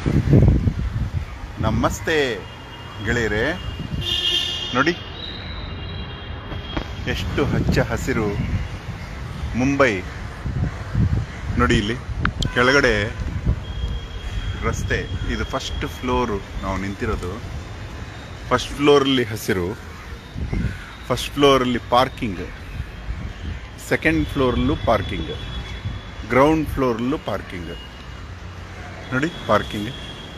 ನಮಸ್ತೆ ಗೆಳೆಯರೆ ನೋಡಿ ಎಷ್ಟು ಹಚ್ಚ ಹಸಿರು ಮುಂಬೈ ನೋಡಿ ಇಲ್ಲಿ ಕೆಳಗಡೆ ರಸ್ತೆ ಇದು ಫಸ್ಟ್ ಫ್ಲೋರು ನಾವು ನಿಂತಿರೋದು ಫಸ್ಟ್ ಫ್ಲೋರಲ್ಲಿ ಹಸಿರು ಫಸ್ಟ್ ಫ್ಲೋರಲ್ಲಿ ಪಾರ್ಕಿಂಗ್ ಸೆಕೆಂಡ್ ಫ್ಲೋರಲ್ಲೂ ಪಾರ್ಕಿಂಗ್ ಗ್ರೌಂಡ್ ಫ್ಲೋರಲ್ಲೂ ಪಾರ್ಕಿಂಗ್ ನೋಡಿ ಪಾರ್ಕಿಂಗ್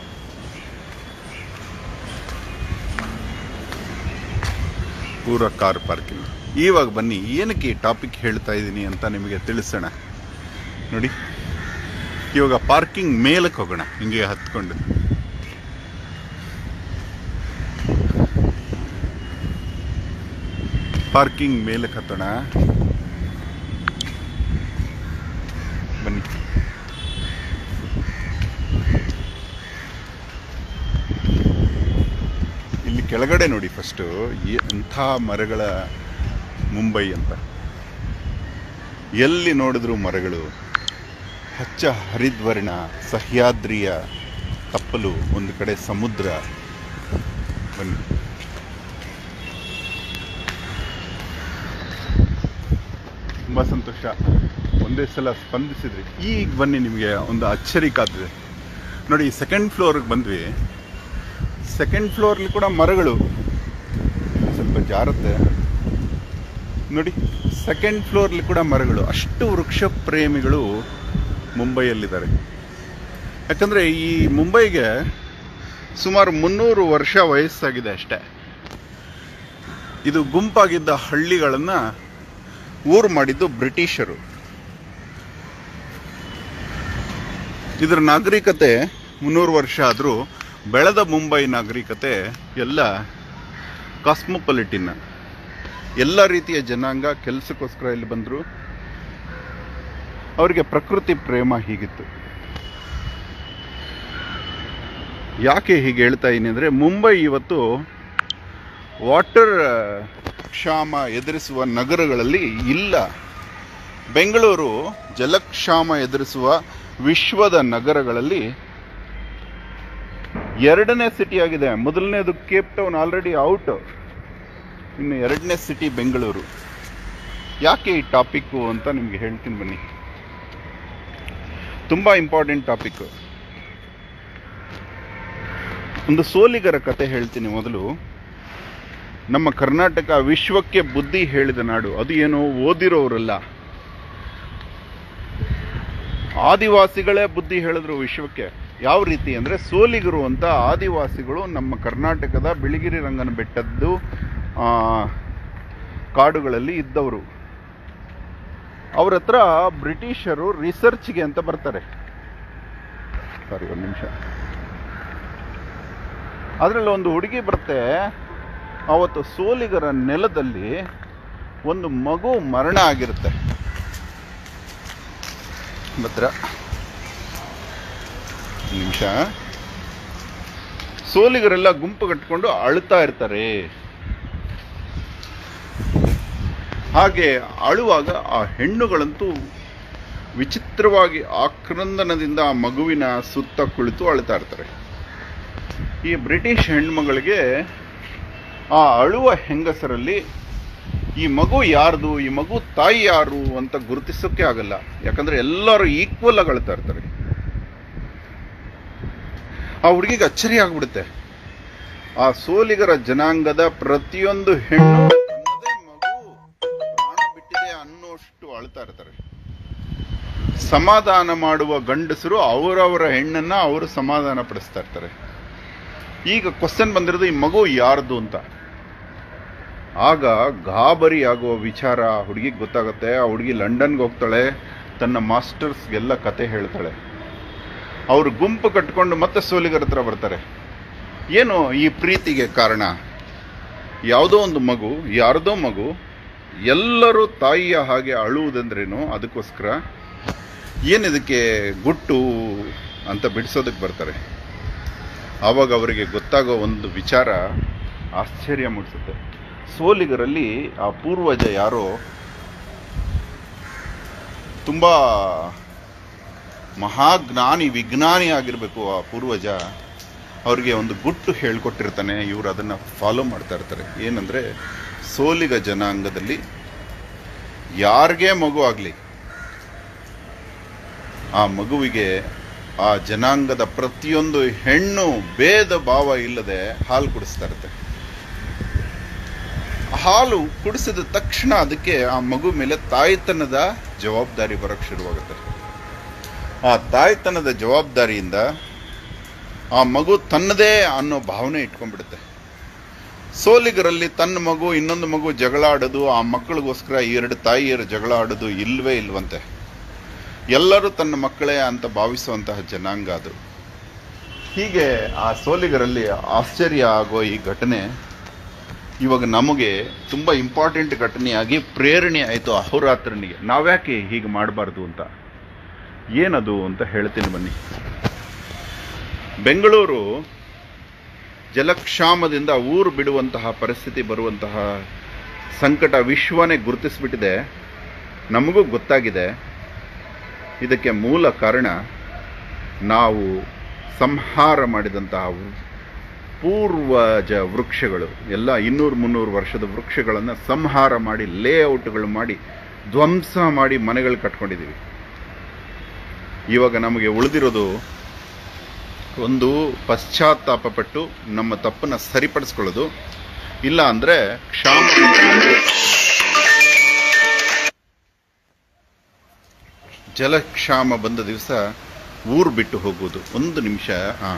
ಪೂರ ಕಾರ್ ಪಾರ್ಕಿಂಗ್ ಇವಾಗ ಬನ್ನಿ ಏನಕ್ಕೆ ಈ ಟಾಪಿಕ್ ಹೇಳ್ತಾ ಇದ್ದೀನಿ ಅಂತ ನಿಮಗೆ ತಿಳಿಸೋಣ ನೋಡಿ ಇವಾಗ ಪಾರ್ಕಿಂಗ್ ಮೇಲಕ್ಕೆ ಹೋಗೋಣ ಹಿಂಗೆ ಹತ್ಕೊಂಡು ಪಾರ್ಕಿಂಗ್ ಮೇಲಕ್ಕೆ ಹತ್ತೋಣ ಬನ್ನಿ ಇಲ್ಲಿ ಕೆಳಗಡೆ ನೋಡಿ ಫಸ್ಟು ಎಂಥ ಮರಗಳ ಮುಂಬೈ ಅಂತ ಎಲ್ಲಿ ನೋಡಿದ್ರು ಮರಗಳು ಹಚ್ಚ ಹರಿದ್ವರ್ಣ ಸಹ್ಯಾದ್ರಿಯ ತಪ್ಪಲು ಒಂದು ಕಡೆ ಸಮುದ್ರ ಬನ್ನಿ ತುಂಬ ಸಂತೋಷ ಒಂದೇ ಸಲ ಸ್ಪಂದಿಸಿದ್ರಿ ಈಗ ಬನ್ನಿ ನಿಮಗೆ ಒಂದು ಅಚ್ಚರಿ ಕಾದಿದೆ ನೋಡಿ ಸೆಕೆಂಡ್ ಫ್ಲೋರ್ಗೆ ಬಂದ್ವಿ ಸೆಕೆಂಡ್ ಫ್ಲೋರ್ಲಿ ಕೂಡ ಮರಗಳು ಸ್ವಲ್ಪ ಜಾರುತ್ತೆ ನೋಡಿ ಸೆಕೆಂಡ್ ಫ್ಲೋರ್ಲಿ ಕೂಡ ಮರಗಳು ಅಷ್ಟು ವೃಕ್ಷ ಪ್ರೇಮಿಗಳು ಮುಂಬೈಯಲ್ಲಿದ್ದಾರೆ ಯಾಕಂದರೆ ಈ ಮುಂಬೈಗೆ ಸುಮಾರು ಮುನ್ನೂರು ವರ್ಷ ವಯಸ್ಸಾಗಿದೆ ಅಷ್ಟೇ ಇದು ಗುಂಪಾಗಿದ್ದ ಹಳ್ಳಿಗಳನ್ನು ಊರು ಮಾಡಿದ್ದು ಬ್ರಿಟಿಷರು ಇದರ ನಾಗರಿಕತೆ ಮುನ್ನೂರು ವರ್ಷ ಆದರೂ ಬೆಳೆದ ಮುಂಬೈ ನಾಗರಿಕತೆ ಎಲ್ಲ ಕಾಸ್ಮೋಪಾಲಿಟಿನ್ ಎಲ್ಲ ರೀತಿಯ ಜನಾಂಗ ಕೆಲಸಕ್ಕೋಸ್ಕರ ಇಲ್ಲಿ ಬಂದರು ಅವರಿಗೆ ಪ್ರಕೃತಿ ಪ್ರೇಮ ಹೀಗಿತ್ತು ಯಾಕೆ ಹೀಗೆ ಹೇಳ್ತಾ ಇದ್ದೀನಿ ಅಂದರೆ ಮುಂಬೈ ಇವತ್ತು ವಾಟರ್ ಕ್ಷಾಮ ಎದುರಿಸುವ ನಗರಗಳಲ್ಲಿ ಇಲ್ಲ ಬೆಂಗಳೂರು ಜಲಕ್ಷಾಮ ಎದುರಿಸುವ ವಿಶ್ವದ ನಗರಗಳಲ್ಲಿ ಎರಡನೇ ಸಿಟಿ ಆಗಿದೆ ಮೊದಲನೇದು ಕೇಪ್ ಟೌನ್ ಆಲ್ರೆಡಿ ಔಟ್ ಇನ್ನು ಎರಡನೇ ಸಿಟಿ ಬೆಂಗಳೂರು ಯಾಕೆ ಈ ಟಾಪಿಕ್ಕು ಅಂತ ನಿಮಗೆ ಹೇಳ್ತೀನಿ ಬನ್ನಿ ತುಂಬ ಇಂಪಾರ್ಟೆಂಟ್ ಟಾಪಿಕ್ ಒಂದು ಸೋಲಿಗರ ಕತೆ ಹೇಳ್ತೀನಿ ಮೊದಲು ನಮ್ಮ ಕರ್ನಾಟಕ ವಿಶ್ವಕ್ಕೆ ಬುದ್ಧಿ ಹೇಳಿದ ನಾಡು ಅದು ಏನು ಓದಿರೋರಲ್ಲ ಆದಿವಾಸಿಗಳೇ ಬುದ್ಧಿ ಹೇಳಿದ್ರು ವಿಶ್ವಕ್ಕೆ ಯಾವ ರೀತಿ ಅಂದರೆ ಸೋಲಿಗರು ಅಂತ ಆದಿವಾಸಿಗಳು ನಮ್ಮ ಕರ್ನಾಟಕದ ಬಿಳಿಗಿರಿ ರಂಗನ ಬೆಟ್ಟದ್ದು ಆ, ಕಾಡುಗಳಲ್ಲಿ ಇದ್ದವರು ಅವ್ರ ಹತ್ರ ಬ್ರಿಟಿಷರು ರಿಸರ್ಚ್ಗೆ ಅಂತ ಬರ್ತಾರೆ ಸಾರಿ ಒಂದು ನಿಮಿಷ ಅದರಲ್ಲಿ ಒಂದು ಹುಡುಗಿ ಬರುತ್ತೆ ಅವತ್ತು ಸೋಲಿಗರ ನೆಲದಲ್ಲಿ ಒಂದು ಮಗು ಮರಣ ಆಗಿರುತ್ತೆ ಭದ್ರ ನಿಮಿಷ ಸೋಲಿಗರೆಲ್ಲ ಗುಂಪು ಕಟ್ಕೊಂಡು ಅಳ್ತಾ ಇರ್ತಾರೆ ಹಾಗೆ ಅಳುವಾಗ ಆ ಹೆಣ್ಣುಗಳಂತೂ ವಿಚಿತ್ರವಾಗಿ ಆಕ್ರಂದನದಿಂದ ಆ ಮಗುವಿನ ಸುತ್ತ ಕುಳಿತು ಅಳ್ತಾ ಇರ್ತಾರೆ ಈ ಬ್ರಿಟಿಷ್ ಹೆಣ್ಮಗಳಿಗೆ ಆ ಅಳುವ ಹೆಂಗಸರಲ್ಲಿ ಈ ಮಗು ಯಾರ್ದು ಈ ಮಗು ತಾಯಿ ಯಾರು ಅಂತ ಗುರುತಿಸೋಕೆ ಆಗಲ್ಲ ಯಾಕಂದ್ರೆ ಎಲ್ಲರೂ ಈಕ್ವಲ್ ಆಗಿ ಅಳ್ತಾ ಇರ್ತಾರೆ ಆ ಹುಡುಗಿಗೆ ಅಚ್ಚರಿ ಆಗ್ಬಿಡುತ್ತೆ ಆ ಸೋಲಿಗರ ಜನಾಂಗದ ಪ್ರತಿಯೊಂದು ಹೆಣ್ಣು ತನ್ನದೇ ಮಗು ಪ್ರಾಣ ಬಿಟ್ಟಿದೆ ಅನ್ನೋಷ್ಟು ಅಳ್ತಾ ಇರ್ತಾರೆ ಸಮಾಧಾನ ಮಾಡುವ ಗಂಡಸರು ಅವರವರ ಹೆಣ್ಣನ್ನ ಅವರು ಸಮಾಧಾನ ಪಡಿಸ್ತಾ ಇರ್ತಾರೆ ಈಗ ಕ್ವಶನ್ ಬಂದಿರೋದು ಈ ಮಗು ಯಾರ್ದು ಅಂತ ಆಗ ಗಾಬರಿ ಆಗುವ ವಿಚಾರ ಹುಡುಗಿಗೆ ಗೊತ್ತಾಗುತ್ತೆ ಆ ಹುಡುಗಿ ಲಂಡನ್ಗೆ ಹೋಗ್ತಾಳೆ ತನ್ನ ಮಾಸ್ಟರ್ಸ್ಗೆಲ್ಲ ಕತೆ ಹೇಳ್ತಾಳೆ ಅವರು ಗುಂಪು ಕಟ್ಕೊಂಡು ಮತ್ತೆ ಸೋಲಿಗರ ಹತ್ರ ಬರ್ತಾರೆ ಏನು ಈ ಪ್ರೀತಿಗೆ ಕಾರಣ ಯಾವುದೋ ಒಂದು ಮಗು ಯಾರದೋ ಮಗು ಎಲ್ಲರೂ ತಾಯಿಯ ಹಾಗೆ ಅಳುವುದಂದ್ರೇನು ಅದಕ್ಕೋಸ್ಕರ ಏನಿದಕ್ಕೆ ಗುಟ್ಟು ಅಂತ ಬಿಡಿಸೋದಕ್ಕೆ ಬರ್ತಾರೆ ಆವಾಗ ಅವರಿಗೆ ಗೊತ್ತಾಗೋ ಒಂದು ವಿಚಾರ ಆಶ್ಚರ್ಯ ಮೂಡಿಸುತ್ತೆ ಸೋಲಿಗರಲ್ಲಿ ಆ ಪೂರ್ವಜ ಯಾರೋ ತುಂಬ ಮಹಾಜ್ಞಾನಿ ವಿಜ್ಞಾನಿ ಆಗಿರಬೇಕು ಆ ಪೂರ್ವಜ ಅವ್ರಿಗೆ ಒಂದು ಗುಟ್ಟು ಹೇಳ್ಕೊಟ್ಟಿರ್ತಾನೆ ಇವರು ಅದನ್ನು ಫಾಲೋ ಮಾಡ್ತಾ ಇರ್ತಾರೆ ಏನಂದರೆ ಸೋಲಿಗ ಜನಾಂಗದಲ್ಲಿ ಯಾರಿಗೇ ಮಗು ಆಗಲಿ ಆ ಮಗುವಿಗೆ ಆ ಜನಾಂಗದ ಪ್ರತಿಯೊಂದು ಹೆಣ್ಣು ಭೇದ ಭಾವ ಇಲ್ಲದೆ ಹಾಲು ಕುಡಿಸ್ತಾ ಇರುತ್ತೆ ಹಾಲು ಕುಡಿಸಿದ ತಕ್ಷಣ ಅದಕ್ಕೆ ಆ ಮಗು ಮೇಲೆ ತಾಯ್ತನದ ಜವಾಬ್ದಾರಿ ಬರಕ್ಕೆ ಶುರುವಾಗುತ್ತೆ ಆ ತಾಯ್ತನದ ಜವಾಬ್ದಾರಿಯಿಂದ ಆ ಮಗು ತನ್ನದೇ ಅನ್ನೋ ಭಾವನೆ ಇಟ್ಕೊಂಡ್ಬಿಡುತ್ತೆ ಸೋಲಿಗರಲ್ಲಿ ತನ್ನ ಮಗು ಇನ್ನೊಂದು ಮಗು ಜಗಳ ಆಡೋದು ಆ ಮಕ್ಕಳಿಗೋಸ್ಕರ ಎರಡು ತಾಯಿಯರು ಜಗಳ ಆಡೋದು ಇಲ್ವೇ ಇಲ್ವಂತೆ ಎಲ್ಲರೂ ತನ್ನ ಮಕ್ಕಳೇ ಅಂತ ಭಾವಿಸುವಂತಹ ಜನಾಂಗ ಅದು ಹೀಗೆ ಆ ಸೋಲಿಗರಲ್ಲಿ ಆಶ್ಚರ್ಯ ಆಗೋ ಈ ಘಟನೆ ಇವಾಗ ನಮಗೆ ತುಂಬ ಇಂಪಾರ್ಟೆಂಟ್ ಘಟನೆಯಾಗಿ ಪ್ರೇರಣೆ ಆಯಿತು ಅಹೋರಾತ್ರನಿಗೆ ನಾವ್ಯಾಕೆ ಹೀಗೆ ಮಾಡಬಾರ್ದು ಅಂತ ಏನದು ಅಂತ ಹೇಳ್ತೀನಿ ಬನ್ನಿ ಬೆಂಗಳೂರು ಜಲಕ್ಷಾಮದಿಂದ ಊರು ಬಿಡುವಂತಹ ಪರಿಸ್ಥಿತಿ ಬರುವಂತಹ ಸಂಕಟ ವಿಶ್ವನೇ ಗುರುತಿಸ್ಬಿಟ್ಟಿದೆ ನಮಗೂ ಗೊತ್ತಾಗಿದೆ ಇದಕ್ಕೆ ಮೂಲ ಕಾರಣ ನಾವು ಸಂಹಾರ ಮಾಡಿದಂತಹ ವೃ- ಪೂರ್ವಜ ವೃಕ್ಷಗಳು ಎಲ್ಲ ಇನ್ನೂರು ಮುನ್ನೂರು ವರ್ಷದ ವೃಕ್ಷಗಳನ್ನು ಸಂಹಾರ ಮಾಡಿ ಲೇಔಟ್ಗಳು ಮಾಡಿ ಧ್ವಂಸ ಮಾಡಿ ಮನೆಗಳು ಕಟ್ಕೊಂಡಿದ್ದೀವಿ ಇವಾಗ ನಮಗೆ ಉಳಿದಿರೋದು ಒಂದು ಪಶ್ಚಾತ್ತಾಪ ಪಟ್ಟು ನಮ್ಮ ತಪ್ಪನ್ನು ಸರಿಪಡಿಸ್ಕೊಳ್ಳೋದು ಇಲ್ಲ ಅಂದರೆ ಕ್ಷಾಮ ಜಲಕ್ಷಾಮ ಬಂದ ದಿವಸ ಊರು ಬಿಟ್ಟು ಹೋಗುವುದು ಒಂದು ನಿಮಿಷ ಆ.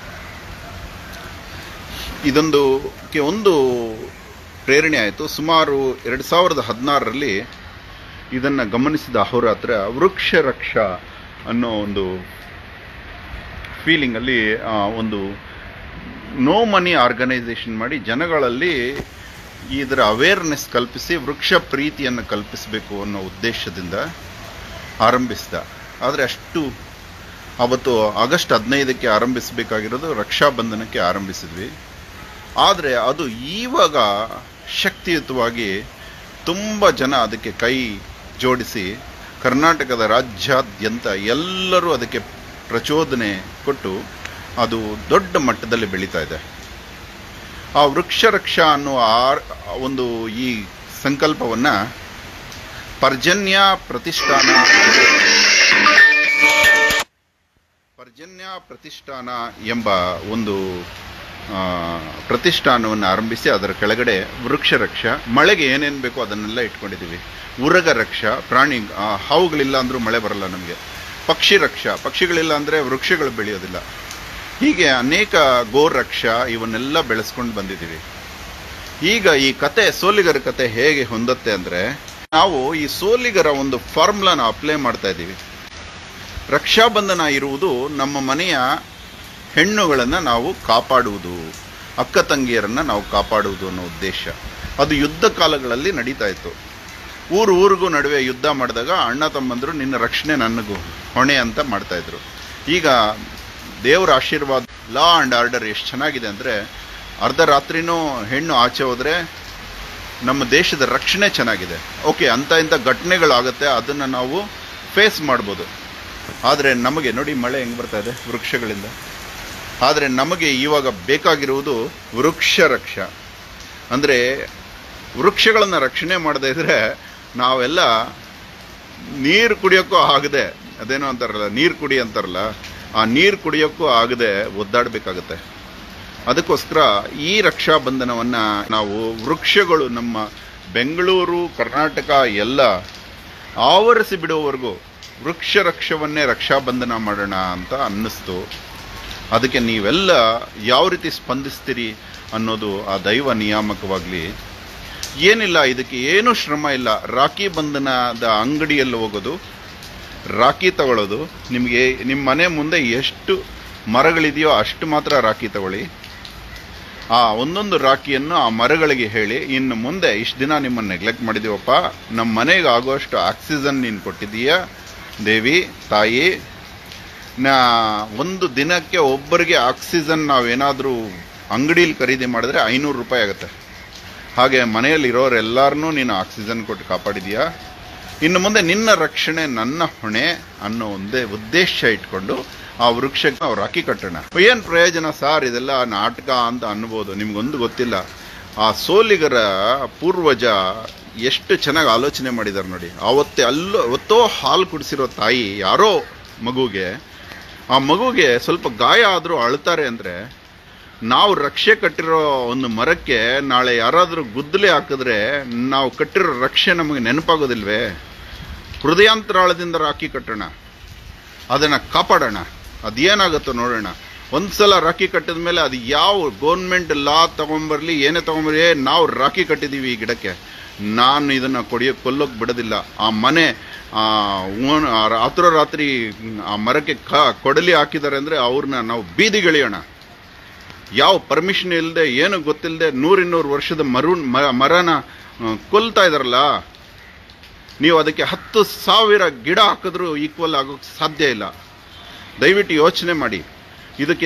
ಇದೊಂದು ಕ್ಕೆ ಒಂದು ಪ್ರೇರಣೆ ಆಯಿತು ಸುಮಾರು ಎರಡು ಸಾವಿರದ ಹದಿನಾರರಲ್ಲಿ ಇದನ್ನು ಗಮನಿಸಿದ ಅಹೋರಾತ್ರ ವೃಕ್ಷ ರಕ್ಷಾ ಅನ್ನೋ ಒಂದು ಫೀಲಿಂಗಲ್ಲಿ ಒಂದು ನೋ ಮನಿ ಆರ್ಗನೈಸೇಷನ್ ಮಾಡಿ ಜನಗಳಲ್ಲಿ ಇದರ ಅವೇರ್ನೆಸ್ ಕಲ್ಪಿಸಿ ವೃಕ್ಷ ಪ್ರೀತಿಯನ್ನು ಕಲ್ಪಿಸಬೇಕು ಅನ್ನೋ ಉದ್ದೇಶದಿಂದ ಆರಂಭಿಸಿದ ಆದರೆ ಅಷ್ಟು ಅವತ್ತು ಆಗಸ್ಟ್ ಹದಿನೈದಕ್ಕೆ ಆರಂಭಿಸಬೇಕಾಗಿರೋದು ರಕ್ಷಾಬಂಧನಕ್ಕೆ ಆರಂಭಿಸಿದ್ವಿ ಆದರೆ ಅದು ಈವಾಗ ಶಕ್ತಿಯುತವಾಗಿ ತುಂಬ ಜನ ಅದಕ್ಕೆ ಕೈ ಜೋಡಿಸಿ ಕರ್ನಾಟಕದ ರಾಜ್ಯಾದ್ಯಂತ ಎಲ್ಲರೂ ಅದಕ್ಕೆ ಪ್ರಚೋದನೆ ಕೊಟ್ಟು ಅದು ದೊಡ್ಡ ಮಟ್ಟದಲ್ಲಿ ಬೆಳೀತಾ ಇದೆ ಆ ವೃಕ್ಷ ರಕ್ಷಾ ಅನ್ನೋ ಆ ಒಂದು ಈ ಸಂಕಲ್ಪವನ್ನು ಪರ್ಜನ್ಯ ಪ್ರತಿಷ್ಠಾನ ಪರ್ಜನ್ಯ ಪ್ರತಿಷ್ಠಾನ ಎಂಬ ಒಂದು ಆ, ಪ್ರತಿಷ್ಠಾನವನ್ನು ಆರಂಭಿಸಿ ಅದರ ಕೆಳಗಡೆ ವೃಕ್ಷ ರಕ್ಷ ಮಳೆಗೆ ಏನೇನು ಬೇಕೋ ಅದನ್ನೆಲ್ಲ ಇಟ್ಕೊಂಡಿದ್ದೀವಿ ಉರಗ ರಕ್ಷ ಪ್ರಾಣಿ ಆ, ಹಾವುಗಳಿಲ್ಲ ಅಂದರೂ ಮಳೆ ಬರಲ್ಲ ನಮಗೆ ಪಕ್ಷಿ ರಕ್ಷ ಪಕ್ಷಿಗಳಿಲ್ಲ ಅಂದರೆ ವೃಕ್ಷಗಳು ಬೆಳೆಯೋದಿಲ್ಲ ಹೀಗೆ ಅನೇಕ ಗೋರಕ್ಷ ಇವನ್ನೆಲ್ಲ ಬೆಳೆಸ್ಕೊಂಡು ಬಂದಿದ್ದೀವಿ ಈಗ ಈ ಕತೆ ಸೋಲಿಗರ ಕತೆ ಹೇಗೆ ಹೊಂದತ್ತೆ ಅಂದರೆ ನಾವು ಈ ಸೋಲಿಗರ ಒಂದು ಫಾರ್ಮುಲಾನ ಅಪ್ಲೈ ಮಾಡ್ತಾ ಇದ್ದೀವಿ ರಕ್ಷಾಬಂಧನ ಇರುವುದು ನಮ್ಮ ಮನೆಯ ಹೆಣ್ಣುಗಳನ್ನು ನಾವು ಕಾಪಾಡುವುದು ಅಕ್ಕ ತಂಗಿಯರನ್ನು ನಾವು ಕಾಪಾಡುವುದು ಅನ್ನೋ ಉದ್ದೇಶ ಅದು ಯುದ್ಧ ಕಾಲಗಳಲ್ಲಿ ನಡೀತಾ ಇತ್ತು ಊರು ಊರಿಗೂ ನಡುವೆ ಯುದ್ಧ ಮಾಡಿದಾಗ ಅಣ್ಣ ತಮ್ಮಂದರು ನಿನ್ನ ರಕ್ಷಣೆ ನನಗೂ ಹೊಣೆ ಅಂತ ಮಾಡ್ತಾ ಇದ್ರು ಈಗ ದೇವರ ಆಶೀರ್ವಾದ ಲಾ ಆ್ಯಂಡ್ ಆರ್ಡರ್ ಎಷ್ಟು ಚೆನ್ನಾಗಿದೆ ಅಂದರೆ ಅರ್ಧ ರಾತ್ರಿನೂ ಹೆಣ್ಣು ಆಚೆ ಹೋದರೆ ನಮ್ಮ ದೇಶದ ರಕ್ಷಣೆ ಚೆನ್ನಾಗಿದೆ ಓಕೆ ಅಂಥ ಇಂಥ ಘಟನೆಗಳಾಗುತ್ತೆ ಅದನ್ನು ನಾವು ಫೇಸ್ ಮಾಡ್ಬೋದು ಆದರೆ ನಮಗೆ ನೋಡಿ ಮಳೆ ಹೆಂಗೆ ಬರ್ತಾ ಇದೆ ವೃಕ್ಷಗಳಿಂದ ಆದರೆ ನಮಗೆ ಇವಾಗ ಬೇಕಾಗಿರುವುದು ವೃಕ್ಷ ರಕ್ಷ ಅಂದರೆ ವೃಕ್ಷಗಳನ್ನು ರಕ್ಷಣೆ ಮಾಡದೇ ಇದ್ರೆ ನಾವೆಲ್ಲ ನೀರು ಕುಡಿಯೋಕ್ಕೂ ಆಗದೆ ಅದೇನೋ ಅಂತಾರಲ್ಲ ನೀರು ಕುಡಿ ಅಂತಾರಲ್ಲ ಆ ನೀರು ಕುಡಿಯೋಕ್ಕೂ ಆಗದೆ ಒದ್ದಾಡಬೇಕಾಗತ್ತೆ ಅದಕ್ಕೋಸ್ಕರ ಈ ರಕ್ಷಾಬಂಧನವನ್ನು ನಾವು ವೃಕ್ಷಗಳು ನಮ್ಮ ಬೆಂಗಳೂರು ಕರ್ನಾಟಕ ಎಲ್ಲ ಆವರಿಸಿ ಬಿಡುವವರೆಗೂ ವೃಕ್ಷ ರಕ್ಷವನ್ನೇ ರಕ್ಷಾಬಂಧನ ಮಾಡೋಣ ಅಂತ ಅನ್ನಿಸ್ತು ಅದಕ್ಕೆ ನೀವೆಲ್ಲ ಯಾವ ರೀತಿ ಸ್ಪಂದಿಸ್ತೀರಿ ಅನ್ನೋದು ಆ ದೈವ ನಿಯಾಮಕವಾಗಲಿ ಏನಿಲ್ಲ ಇದಕ್ಕೆ ಏನೂ ಶ್ರಮ ಇಲ್ಲ ರಾಖಿ ಬಂಧನದ ಅಂಗಡಿಯಲ್ಲಿ ಹೋಗೋದು ರಾಖಿ ತಗೊಳ್ಳೋದು ನಿಮಗೆ ನಿಮ್ಮ ಮನೆ ಮುಂದೆ ಎಷ್ಟು ಮರಗಳಿದೆಯೋ ಅಷ್ಟು ಮಾತ್ರ ರಾಖಿ ತಗೊಳ್ಳಿ ಆ ಒಂದೊಂದು ರಾಖಿಯನ್ನು ಆ ಮರಗಳಿಗೆ ಹೇಳಿ ಇನ್ನು ಮುಂದೆ ಇಷ್ಟು ದಿನ ನಿಮ್ಮನ್ನು ನೆಗ್ಲೆಕ್ಟ್ ಮಾಡಿದೀವಪ್ಪ ನಮ್ಮ ಮನೆಗೆ ಆಗೋಷ್ಟು ಆಕ್ಸಿಜನ್ ನೀನು ಕೊಟ್ಟಿದ್ದೀಯಾ ದೇವಿ ತಾಯಿ ನಾ ಒಂದು ದಿನಕ್ಕೆ ಒಬ್ಬರಿಗೆ ಆಕ್ಸಿಜನ್ ನಾವೇನಾದರೂ ಅಂಗಡೀಲಿ ಖರೀದಿ ಮಾಡಿದ್ರೆ ಐನೂರು ರೂಪಾಯಿ ಆಗುತ್ತೆ ಹಾಗೆ ಮನೆಯಲ್ಲಿ ಇರೋರೆಲ್ಲರನ್ನೂ ನೀನು ಆಕ್ಸಿಜನ್ ಕೊಟ್ಟು ಕಾಪಾಡಿದೀಯಾ ಇನ್ನು ಮುಂದೆ ನಿನ್ನ ರಕ್ಷಣೆ ನನ್ನ ಹೊಣೆ ಅನ್ನೋ ಒಂದೇ ಉದ್ದೇಶ ಇಟ್ಕೊಂಡು ಆ ವೃಕ್ಷಕ್ಕೆ ನಾವು ರಾಖಿ ಕಟ್ಟೋಣ ಏನ್ ಪ್ರಯೋಜನ ಸಾರ್ ಇದೆಲ್ಲ ನಾಟಕ ಅಂತ ಅನ್ಬೋದು ನಿಮ್ಗೊಂದು ಗೊತ್ತಿಲ್ಲ ಆ ಸೋಲಿಗರ ಪೂರ್ವಜ ಎಷ್ಟು ಚೆನ್ನಾಗಿ ಆಲೋಚನೆ ಮಾಡಿದಾರೆ ನೋಡಿ ಆವತ್ತೇ ಅಲ್ಲೋ ಅವತ್ತೋ ಹಾಲು ಕುಡಿಸಿರೋ ತಾಯಿ ಯಾರೋ ಮಗುಗೆ ಆ ಮಗುಗೆ ಸ್ವಲ್ಪ ಗಾಯ ಆದರೂ ಅಳ್ತಾರೆ ಅಂದ್ರೆ ನಾವು ರಕ್ಷೆ ಕಟ್ಟಿರೋ ಒಂದು ಮರಕ್ಕೆ ನಾಳೆ ಯಾರಾದರೂ ಗುದ್ದಲಿ ಹಾಕಿದ್ರೆ ನಾವು ಕಟ್ಟಿರೋ ರಕ್ಷೆ ನಮಗೆ ನೆನಪಾಗೋದಿಲ್ವೇ ಹೃದಯಾಂತರಾಳದಿಂದ ರಾಖಿ ಕಟ್ಟೋಣ ಅದನ್ನು ಕಾಪಾಡೋಣ ಅದೇನಾಗುತ್ತೋ ನೋಡೋಣ ಒಂದ್ಸಲ ರಾಖಿ ಕಟ್ಟಿದ ಮೇಲೆ ಅದು ಯಾವ ಗೌರ್ಮೆಂಟ್ ಲಾ ತಗೊಂಬರ್ಲಿ ಏನೇ ತಗೊಂಬರ್ಲಿ ನಾವು ರಾಖಿ ಕಟ್ಟಿದೀವಿ ಈ ಗಿಡಕ್ಕೆ ನಾನು ಇದನ್ನ ಕೊಡಿಯೋ ಕೊಲ್ಲೋಕ್ ಬಿಡೋದಿಲ್ಲ ಆ ಮನೆ ಆ ಓನ್- ಆ ರಾತ್ರೋ ರಾತ್ರಿ ಆ ಮರಕ್ಕೆ ಕ ಕೊಡಲಿ ಹಾಕಿದ್ದಾರೆ ಅಂದ್ರೆ ಅವ್ರನ್ನ ನಾವು ಬೀದಿಗೆಳೆಯೋಣ ಯಾವ ಪರ್ಮಿಷನ್ ಇಲ್ಲದೆ ಏನು ಗೊತ್ತಿಲ್ಲದೆ ನೂರಿನ್ನೂರು ವರ್ಷದ ಮರುನ್ ಮ- ಮರನ ಆ, ಕೊಲ್ತಾ ಇದಾರಲ್ಲ ನೀವು ಅದಕ್ಕೆ ಹತ್ತು ಸಾವಿರ ಗಿಡ ಹಾಕಿದ್ರೂ ಈಕ್ವಲ್ ಆಗೋಕ್ ಸಾಧ್ಯ ಇಲ್ಲ ದಯವಿಟ್ಟು ಯೋಚನೆ ಮಾಡಿ ಇದಕ್ಕೆ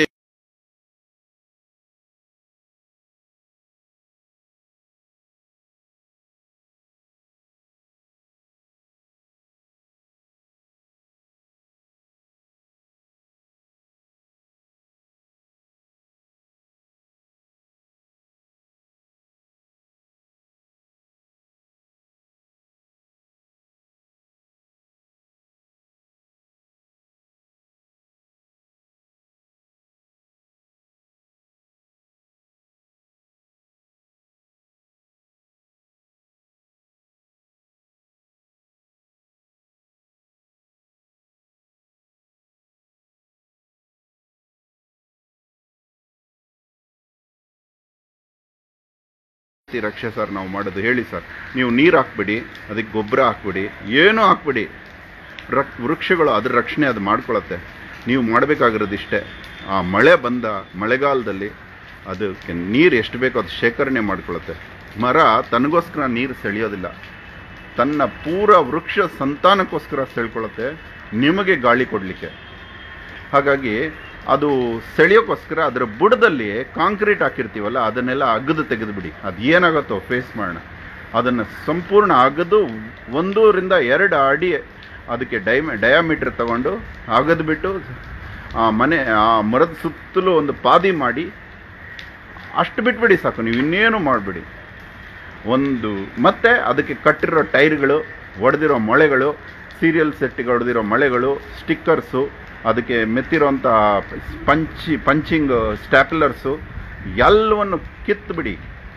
ರೀತಿ ರಕ್ಷೆ ಸರ್ ನಾವು ಮಾಡೋದು ಹೇಳಿ ಸರ್ ನೀವು ನೀರು ಹಾಕ್ಬಿಡಿ ಅದಕ್ಕೆ ಗೊಬ್ಬರ ಹಾಕ್ಬಿಡಿ ಏನೂ ಹಾಕ್ಬಿಡಿ ರಕ್ ವೃಕ್ಷಗಳು ಅದ್ರ ರಕ್ಷಣೆ ಅದು ಮಾಡ್ಕೊಳತ್ತೆ ನೀವು ಮಾಡಬೇಕಾಗಿರೋದು ಇಷ್ಟೇ ಆ ಮಳೆ ಬಂದ ಮಳೆಗಾಲದಲ್ಲಿ ಅದಕ್ಕೆ ನೀರು ಎಷ್ಟು ಬೇಕೋ ಅದು ಶೇಖರಣೆ ಮಾಡ್ಕೊಳತ್ತೆ ಮರ ತನಗೋಸ್ಕರ ನೀರು ಸೆಳೆಯೋದಿಲ್ಲ ತನ್ನ ಪೂರ ವೃಕ್ಷ ಸಂತಾನಕ್ಕೋಸ್ಕರ ಸೆಳ್ಕೊಳತ್ತೆ ನಿಮಗೆ ಗಾಳಿ ಕೊಡಲಿಕ್ಕೆ ಹಾಗಾಗಿ ಅದು ಸೆಳೆಯೋಕ್ಕೋಸ್ಕರ ಅದರ ಬುಡದಲ್ಲಿ ಕಾಂಕ್ರೀಟ್ ಹಾಕಿರ್ತೀವಲ್ಲ ಅದನ್ನೆಲ್ಲ ಅಗದು ತೆಗೆದುಬಿಡಿ ಅದು ಏನಾಗುತ್ತೋ ಫೇಸ್ ಮಾಡೋಣ ಅದನ್ನು ಸಂಪೂರ್ಣ ಅಗದು ಒಂದೂರಿಂದ ಎರಡು ಅಡಿ ಅದಕ್ಕೆ ಡೈಮ ಡಯಾಮೀಟರ್ ತಗೊಂಡು ಅಗದ್ಬಿಟ್ಟು ಆ ಮನೆ ಆ ಮರದ ಸುತ್ತಲೂ ಒಂದು ಪಾದಿ ಮಾಡಿ ಅಷ್ಟು ಬಿಟ್ಬಿಡಿ ಸಾಕು ನೀವು ಇನ್ನೇನು ಮಾಡಬೇಡಿ ಒಂದು ಮತ್ತೆ ಅದಕ್ಕೆ ಕಟ್ಟಿರೋ ಟೈರ್ಗಳು ಒಡೆದಿರೋ ಮೊಳೆಗಳು ಸೀರಿಯಲ್ ಸೆಟ್ಗೆ ಹೊಡೆದಿರೋ ಮೊಳೆಗಳು ಸ್ಟಿಕ್ಕರ್ಸು ಅದಕ್ಕೆ ಮೆತ್ತಿರೋಂಥ ಪಂಚಿ ಪಂಚಿಂಗ್ ಸ್ಟ್ಯಾಪ್ಲರ್ಸು ಎಲ್ಲವನ್ನು ಕಿತ್ತುಬಿಡಿ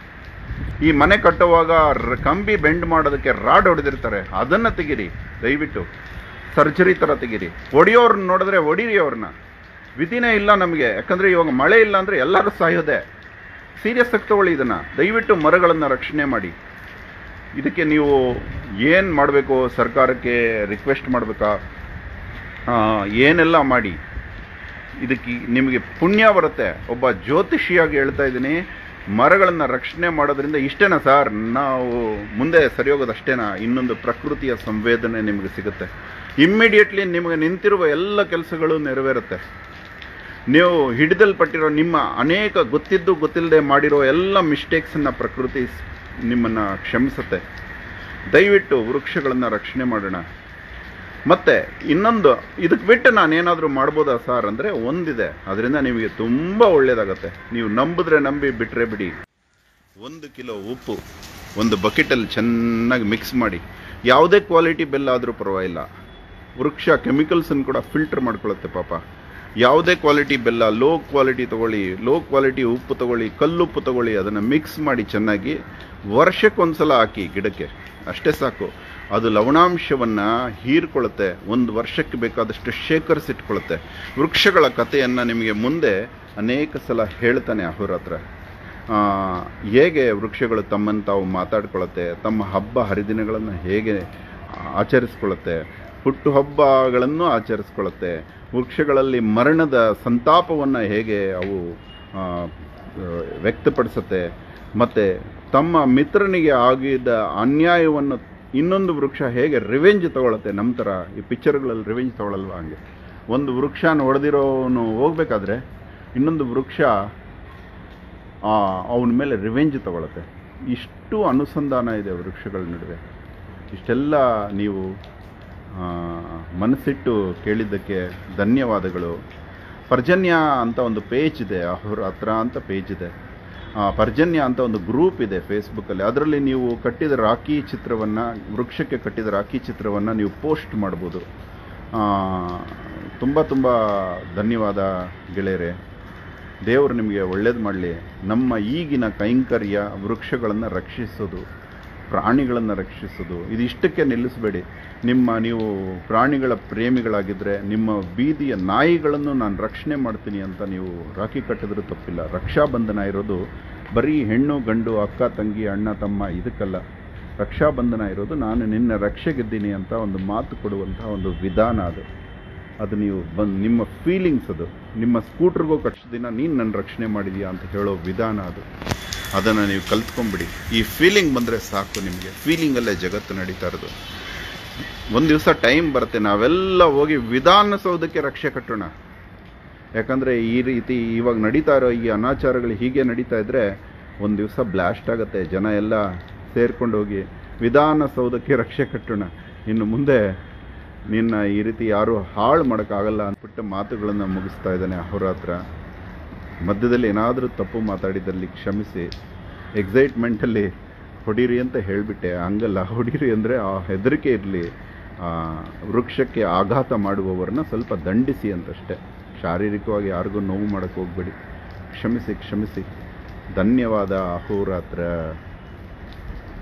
ಈ ಮನೆ ಕಟ್ಟುವಾಗ ರ- ಕಂಬಿ ಬೆಂಡ್ ಮಾಡೋದಕ್ಕೆ ರಾಡ್ ಹೊಡೆದಿರ್ತಾರೆ ಅದನ್ನು ತೆಗೀರಿ ದಯವಿಟ್ಟು ಸರ್ಜರಿ ಥರ ತೆಗೀರಿ ಹೊಡಿಯೋರ್ನ ನೋಡಿದ್ರೆ ಹೊಡೀರಿ ಅವ್ರನ್ನ ವಿಧಿನೇ ಇಲ್ಲ ನಮಗೆ ಯಾಕಂದರೆ ಇವಾಗ ಮಳೆ ಇಲ್ಲ ಅಂದರೆ ಎಲ್ಲರೂ ಸಾಯೋದೆ ಸೀರಿಯಸ್ ಆಗಿ ತಗೊಳ್ಳಿ ಇದನ್ನು ದಯವಿಟ್ಟು ಮರಗಳನ್ನು ರಕ್ಷಣೆ ಮಾಡಿ ಇದಕ್ಕೆ ನೀವು ಏನು ಮಾಡಬೇಕು ಸರ್ಕಾರಕ್ಕೆ ರಿಕ್ವೆಸ್ಟ್ ಮಾಡಬೇಕಾ ಏನೆಲ್ಲ ಮಾಡಿ ಇದಕ್ಕೆ ನಿಮಗೆ ಪುಣ್ಯ ಬರುತ್ತೆ ಒಬ್ಬ ಜ್ಯೋತಿಷಿಯಾಗಿ ಹೇಳ್ತಾ ಇದ್ದೀನಿ ಮರಗಳನ್ನು ರಕ್ಷಣೆ ಮಾಡೋದ್ರಿಂದ ಇಷ್ಟೇನಾ ಸರ್ ನಾವು ಮುಂದೆ ಸರಿ ಹೋಗೋದು ಅಷ್ಟೇನಾ ಇನ್ನೊಂದು ಪ್ರಕೃತಿಯ ಸಂವೇದನೆ ನಿಮಗೆ ಸಿಗುತ್ತೆ ಇಮ್ಮಿಡಿಯೇಟ್ಲಿ ನಿಮಗೆ ನಿಂತಿರುವ ಎಲ್ಲ ಕೆಲಸಗಳು ನೆರವೇರುತ್ತೆ ನೀವು ಹಿಡಿದಲ್ಪಟ್ಟಿರೋ ನಿಮ್ಮ ಅನೇಕ ಗೊತ್ತಿದ್ದು ಗೊತ್ತಿಲ್ಲದೆ ಮಾಡಿರೋ ಎಲ್ಲ ಮಿಸ್ಟೇಕ್ಸನ್ನು ಪ್ರಕೃತಿ ಸ್- ನಿಮ್ಮನ್ನು ಕ್ಷಮಿಸುತ್ತೆ ದಯವಿಟ್ಟು ವೃಕ್ಷಗಳನ್ನು ರಕ್ಷಣೆ ಮಾಡೋಣ ಮತ್ತೆ ಇನ್ನೊಂದು ಇದಕ್ಕೆ ಬಿಟ್ಟು ನಾನೇನಾದರೂ ಮಾಡ್ಬೋದಾ ಸರ್ ಅಂದರೆ ಒಂದಿದೆ ಅದರಿಂದ ನಿಮಗೆ ತುಂಬ ಒಳ್ಳೆಯದಾಗತ್ತೆ ನೀವು ನಂಬಿದ್ರೆ ನಂಬಿ ಬಿಟ್ಟರೆ ಬಿಡಿ ಒಂದು ಕಿಲೋ ಉಪ್ಪು ಒಂದು ಬಕೆಟಲ್ಲಿ ಚೆನ್ನಾಗಿ ಮಿಕ್ಸ್ ಮಾಡಿ ಯಾವುದೇ ಕ್ವಾಲಿಟಿ ಬೆಲ್ಲ ಆದರೂ ಪರವಾಗಿಲ್ಲ ವೃಕ್ಷ ಕೆಮಿಕಲ್ಸನ್ನು ಕೂಡ ಫಿಲ್ಟರ್ ಮಾಡ್ಕೊಳ್ಳುತ್ತೆ ಪಾಪ ಯಾವುದೇ ಕ್ವಾಲಿಟಿ ಬೆಲ್ಲ ಲೋ ಕ್ವಾಲಿಟಿ ತಗೊಳ್ಳಿ ಲೋ ಕ್ವಾಲಿಟಿ ಉಪ್ಪು ತಗೊಳ್ಳಿ ಕಲ್ಲುಪ್ಪು ತಗೊಳ್ಳಿ ಅದನ್ನು ಮಿಕ್ಸ್ ಮಾಡಿ ಚೆನ್ನಾಗಿ ವರ್ಷಕ್ಕೊಂದ್ಸಲ ಹಾಕಿ ಗಿಡಕ್ಕೆ ಅಷ್ಟೇ ಸಾಕು ಅದು ಲವಣಾಂಶವನ್ನು ಹೀರ್ಕೊಳ್ಳುತ್ತೆ ಒಂದು ವರ್ಷಕ್ಕೆ ಬೇಕಾದಷ್ಟು ಶೇಖರಿಸಿಟ್ಕೊಳ್ಳುತ್ತೆ ವೃಕ್ಷಗಳ ಕಥೆಯನ್ನು ನಿಮಗೆ ಮುಂದೆ ಅನೇಕ ಸಲ ಹೇಳ್ತಾನೆ ಅಹೋರಾತ್ರ ಆ, ಹೇಗೆ ವೃಕ್ಷಗಳು ತಮ್ಮನ್ನು ತಾವು ಮಾತಾಡ್ಕೊಳ್ಳುತ್ತೆ ತಮ್ಮ ಹಬ್ಬ ಹರಿದಿನಗಳನ್ನು ಹೇಗೆ ಆಚರಿಸ್ಕೊಳ್ಳುತ್ತೆ ಹುಟ್ಟುಹಬ್ಬಗಳನ್ನು ಆಚರಿಸ್ಕೊಳ್ಳುತ್ತೆ ವೃಕ್ಷಗಳಲ್ಲಿ ಮರಣದ ಸಂತಾಪವನ್ನು ಹೇಗೆ ಅವು ಆ, ಆ, ವ್ಯಕ್ತಪಡಿಸುತ್ತೆ ಮತ್ತು ತಮ್ಮ ಮಿತ್ರನಿಗೆ ಆಗಿದ್ದ ಅನ್ಯಾಯವನ್ನು ಇನ್ನೊಂದು ವೃಕ್ಷ ಹೇಗೆ ರಿವೆಂಜ್ ತಗೊಳುತ್ತೆ ನಮ್ಮ ಥರ ಈ ಪಿಕ್ಚರ್ಗಳಲ್ಲಿ ರಿವೆಂಜ್ ತಗೊಳ್ಳಲ್ವಾ ಹಂಗೆ ಒಂದು ವೃಕ್ಷನ ಹೊಡೆದಿರೋನು ಹೋಗ್ಬೇಕಾದ್ರೆ ಇನ್ನೊಂದು ವೃಕ್ಷ ಅವನ ಮೇಲೆ ರಿವೆಂಜ್ ತಗೊಳುತ್ತೆ ಇಷ್ಟು ಅನುಸಂಧಾನ ಇದೆ ವೃಕ್ಷಗಳ ನಡುವೆ ಇಷ್ಟೆಲ್ಲ ನೀವು ಆ, ಮನಸ್ಸಿಟ್ಟು ಕೇಳಿದ್ದಕ್ಕೆ ಧನ್ಯವಾದಗಳು ಪರ್ಜನ್ಯ ಅಂತ ಒಂದು ಪೇಜ್ ಇದೆ ಅವ್ರ ಹತ್ರ ಅಂತ ಪೇಜ್ ಇದೆ ಆ, ಪರ್ಜನ್ಯ ಅಂತ ಒಂದು ಗ್ರೂಪ್ ಇದೆ ಫೇಸ್ಬುಕ್ಕಲ್ಲಿ ಅದರಲ್ಲಿ ನೀವು ಕಟ್ಟಿದ ರಾಖಿ ಚಿತ್ರವನ್ನು ವೃಕ್ಷಕ್ಕೆ ಕಟ್ಟಿದ ರಾಖಿ ಚಿತ್ರವನ್ನು ನೀವು ಪೋಸ್ಟ್ ಮಾಡ್ಬೋದು ತುಂಬ ತುಂಬ ಧನ್ಯವಾದ ಗೆಳೆಯರೆ ದೇವರು ನಿಮಗೆ ಒಳ್ಳೇದು ಮಾಡಲಿ ನಮ್ಮ ಈಗಿನ ಕೈಂಕರ್ಯ ವೃಕ್ಷಗಳನ್ನು ರಕ್ಷಿಸೋದು ಪ್ರಾಣಿಗಳನ್ನು ರಕ್ಷಿಸೋದು ಇದಿಷ್ಟಕ್ಕೆ ನಿಲ್ಲಿಸಬೇಡಿ ನಿಮ್ಮ ನೀವು ಪ್ರಾಣಿಗಳ ಪ್ರೇಮಿಗಳಾಗಿದ್ದರೆ ನಿಮ್ಮ ಬೀದಿಯ ನಾಯಿಗಳನ್ನು ನಾನು ರಕ್ಷಣೆ ಮಾಡ್ತೀನಿ ಅಂತ ನೀವು ರಾಖಿ ಕಟ್ಟಿದ್ರೂ ತಪ್ಪಿಲ್ಲ ರಕ್ಷಾಬಂಧನ ಇರೋದು ಬರೀ ಹೆಣ್ಣು ಗಂಡು ಅಕ್ಕ ತಂಗಿ ಅಣ್ಣ ತಮ್ಮ ಇದಕ್ಕಲ್ಲ ರಕ್ಷಾಬಂಧನ ಇರೋದು ನಾನು ನಿನ್ನ ರಕ್ಷೆಗಿದ್ದೀನಿ ಅಂತ ಒಂದು ಮಾತು ಕೊಡುವಂತಹ ಒಂದು ವಿಧಾನ ಅದು ಅದು ನೀವು ಬಂದು ನಿಮ್ಮ ಫೀಲಿಂಗ್ಸ್ ಅದು ನಿಮ್ಮ ಸ್ಕೂಟ್ರಿಗೂ ಕಟ್ಟ ದಿನ ನೀನು ನನ್ನ ರಕ್ಷಣೆ ಮಾಡಿದೀಯಾ ಅಂತ ಹೇಳೋ ವಿಧಾನ ಅದು ಅದನ್ನು ನೀವು ಕಲ್ತ್ಕೊಂಬಿಡಿ ಈ ಫೀಲಿಂಗ್ ಬಂದರೆ ಸಾಕು ನಿಮಗೆ ಫೀಲಿಂಗಲ್ಲೇ ಜಗತ್ತು ನಡೀತಾ ಇರೋದು ಒಂದು ದಿವಸ ಟೈಮ್ ಬರುತ್ತೆ ನಾವೆಲ್ಲ ಹೋಗಿ ವಿಧಾನಸೌಧಕ್ಕೆ ರಕ್ಷೆ ಕಟ್ಟೋಣ ಯಾಕಂದರೆ ಈ ರೀತಿ ಇವಾಗ ನಡೀತಾ ಇರೋ ಈ ಅನಾಚಾರಗಳು ಹೀಗೆ ನಡೀತಾ ಇದ್ದರೆ ಒಂದು ದಿವಸ ಬ್ಲಾಸ್ಟ್ ಆಗುತ್ತೆ ಜನ ಎಲ್ಲ ಸೇರ್ಕೊಂಡು ಹೋಗಿ ವಿಧಾನಸೌಧಕ್ಕೆ ರಕ್ಷೆ ಕಟ್ಟೋಣ ಇನ್ನು ಮುಂದೆ ನಿನ್ನ ಈ ರೀತಿ ಯಾರೂ ಹಾಳು ಮಾಡೋಕ್ಕಾಗಲ್ಲ ಅಂದ್ಬಿಟ್ಟು ಮಾತುಗಳನ್ನು ಮುಗಿಸ್ತಾ ಇದ್ದಾನೆ ಅಹೋರಾತ್ರ ಮಧ್ಯದಲ್ಲಿ ಏನಾದರೂ ತಪ್ಪು ಮಾತಾಡಿದಲ್ಲಿ ಕ್ಷಮಿಸಿ ಎಕ್ಸೈಟ್ಮೆಂಟಲ್ಲಿ ಹೊಡೀರಿ ಅಂತ ಹೇಳಿಬಿಟ್ಟೆ ಹಂಗಲ್ಲ ಹೊಡೀರಿ ಅಂದರೆ ಆ ಹೆದರಿಕೆ ಇರಲಿ ವೃಕ್ಷಕ್ಕೆ ಆಘಾತ ಮಾಡುವವರನ್ನ ಸ್ವಲ್ಪ ದಂಡಿಸಿ ಅಂತಷ್ಟೇ ಶಾರೀರಿಕವಾಗಿ ಯಾರಿಗೂ ನೋವು ಮಾಡೋಕ್ಕೆ ಹೋಗ್ಬೇಡಿ ಕ್ಷಮಿಸಿ ಕ್ಷಮಿಸಿ ಧನ್ಯವಾದ ಅಹೋರಾತ್ರ